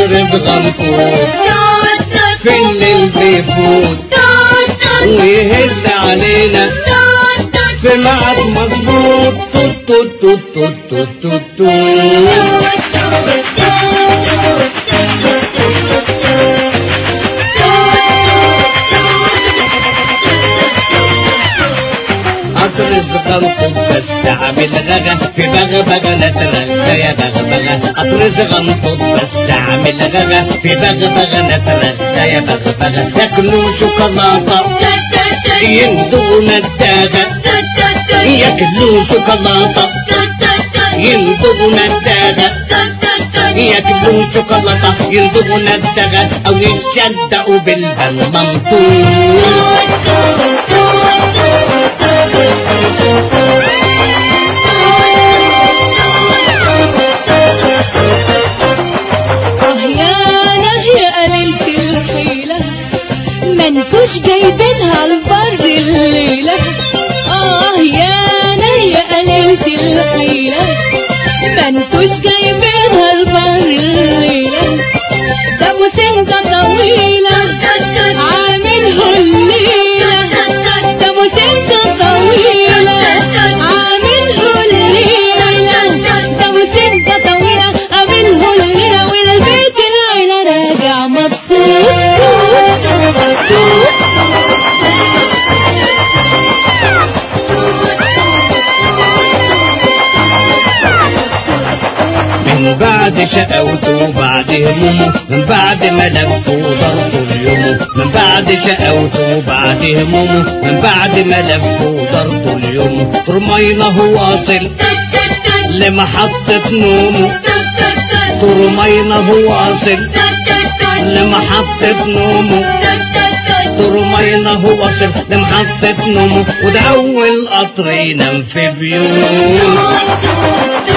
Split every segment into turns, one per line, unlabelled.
عطر بغنفوت في الليل بيفوت ويهز علينا في ميعاد مظبوط توت توت توت توت توت توت توت قطر الزغنطوط بس عامل غغا في بغبغة نترغى يا بغبغة قطر الزغنطوط بس عامل غغا في بغبغة نترغى يا بغبغة ياكلوا شوكولاتة يندغوا نداغة ياكلوا شوكولاتة يندغوا نداغة ياكلوا شوكولاتة يندغوا نداغة أو يتشدقوا بالبنمنطوط
اه يا نهي قللت الحيلة ما انتوش جايبينها البر الليلة اه يا نهي قللت الحيلة ما انتوش جايبينها البر الليلة ده ابو سنة طويلة عامله الليلة ده ابو سنة طويلة عامله الليلة ده ابو سنة طويلة عامله الليلة والبيت العيلة راجع مبسوط
من بعد شقاوته وبعد همومه من بعد ما لفوا ضربوا اليوم من بعد شقاوته وبعد همومه من بعد ما لفوا ضربوا اليوم رمينا هو واصل لمحطة نومه ترمينا هو واصل لمحطة نومه ترمينا هو واصل لمحطة نومه وده أول قطر ينام في بيوت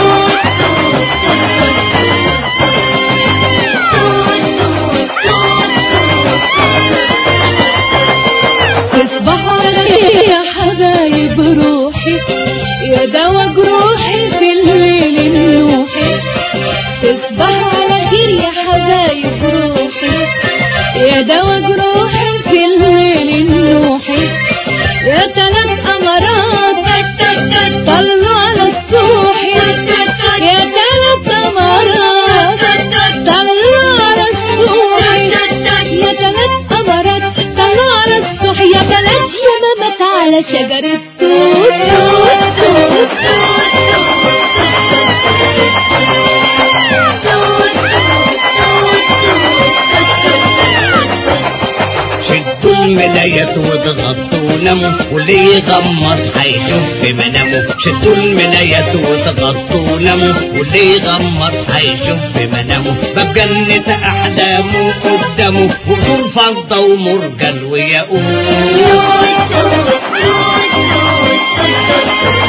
تصبحوا على خير يا حبايب روحي يا دوا جروحي في الليل النوحي تصبحوا على خير يا حبايب روحي يا دوا جروحي في الليل النوحي يا تلات أمارات طلوا على الصوحي يا تلات أمارات طلوا على الصوحي يا تلات أمارات طلوا على الصوحي يا بلد شمامات على شجرة توت توت توت
شدوا الملايات واضغطوا وناموا واللي يغمض هيشوف في منامه شدوا الملايات واضغطوا وناموا واللي يغمض هيشوف في منامه باب جنة أحلامه قدامه وقصور فضة ومرجل وياقوت